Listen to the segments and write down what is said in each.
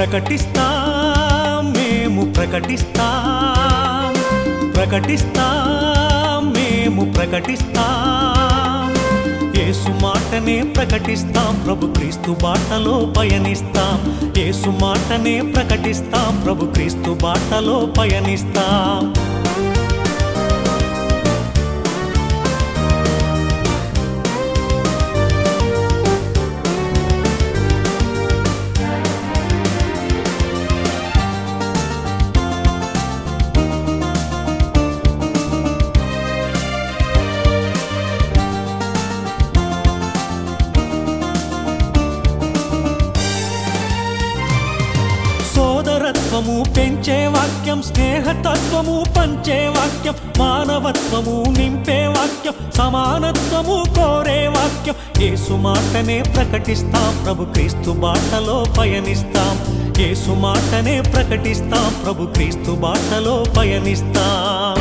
ప్రకటిస్తాం మేము ప్రకటిస్తాం ప్రకటిస్తాం మేము ప్రకటిస్తాం యేసు మాటనే ప్రకటిస్తాం ప్రభు క్రీస్తు బాటలో పయనిస్తాం యేసు మాటనే ప్రకటిస్తాం ప్రభు క్రీస్తు బాటలో పయనిస్తాం సోదరత్వము పెంచే వాక్యం స్నేహతత్వము పంచే వాక్యం మానవత్వము నింపే వాక్యం సమానత్వము కోరే వాక్యం యేసు మాటనే ప్రకటిస్తాం ప్రభు క్రీస్తు బాటలో పయనిస్తాం యేసు మాటనే ప్రకటిస్తాం ప్రభు క్రీస్తు బాటలో పయనిస్తాం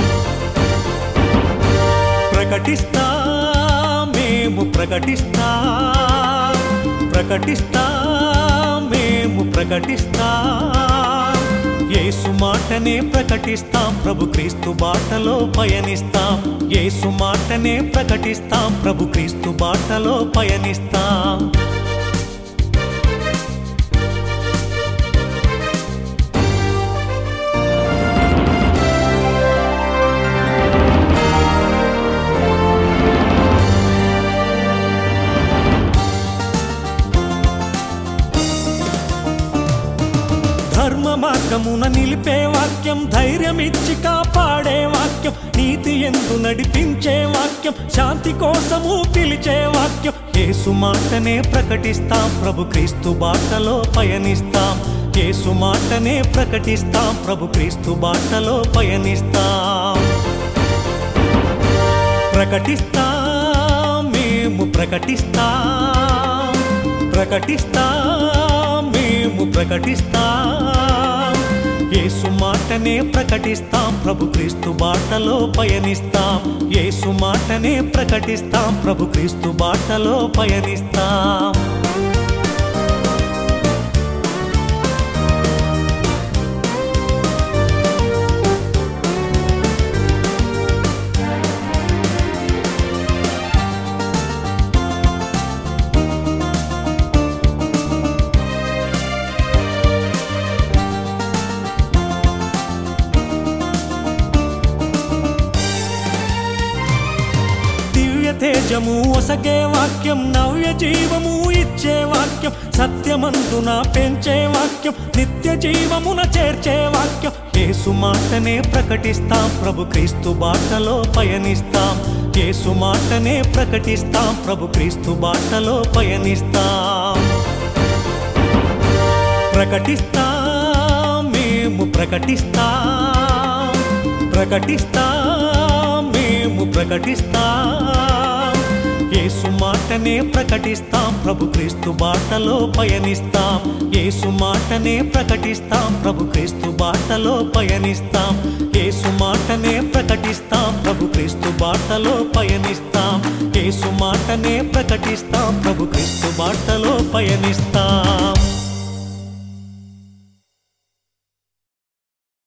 ప్రకటిస్తాం మేము ప్రకటిస్తాం ప్రకటిస్తాం మేము ప్రకటిస్తాం యేసు మాటనే ప్రకటిస్తాం ప్రభు క్రీస్తు బాటలో పయనిస్తాం యేసు మాటనే ప్రకటిస్తాం ప్రభు క్రీస్తు బాటలో పయనిస్తాం ధర్మ మార్గమున నిలిపే వాక్యం ధైర్యమిచ్చి కాపాడే వాక్యం నీతి ఎందు నడిపించే వాక్యం శాంతి కోసము పిలిచే వాక్యం యేసు మాటనే ప్రకటిస్తాం ప్రభు క్రీస్తు బాటలో పయనిస్తాం యేసు మాటనే ప్రకటిస్తాం ప్రభు క్రీస్తు బాటలో పయనిస్తాం ప్రకటిస్తాం మేము ప్రకటిస్తాం ప్రకటిస్తాం మేము ప్రకటిస్తాం యేసు మాటనే ప్రకటిస్తాం ప్రభు క్రీస్తు బాటలో పయనిస్తాం యేసు మాటనే ప్రకటిస్తాం ప్రభు క్రీస్తు బాటలో పయనిస్తాం దివ్య తేజము ఒసగే వాక్యం నవ్య జీవము ఇచ్చే వాక్యం సత్యమందున పెంచే వాక్యం నిత్య జీవమున చేర్చే వాక్యం యేసు మాటనే ప్రకటిస్తాం ప్రభు క్రీస్తు బాటలో పయనిస్తాం యేసు మాటనే ప్రకటిస్తాం ప్రభు క్రీస్తు బాటలో పయనిస్తాం ప్రకటిస్తాం మేము ప్రకటిస్తాం ప్రకటిస్తాం మేము ప్రకటిస్తాం యేసు మాటనే ప్రకటిస్తాం ప్రభు క్రీస్తు బాటలో పయనిస్తాం యేసు మాటనే ప్రకటిస్తాం ప్రభు క్రీస్తు బాటలో పయనిస్తాం యేసు మాటనే ప్రకటిస్తాం ప్రభు క్రీస్తు బాటలో పయనిస్తాం యేసు మాటనే ప్రకటిస్తాం ప్రభు క్రీస్తు బాటలో పయనిస్తాం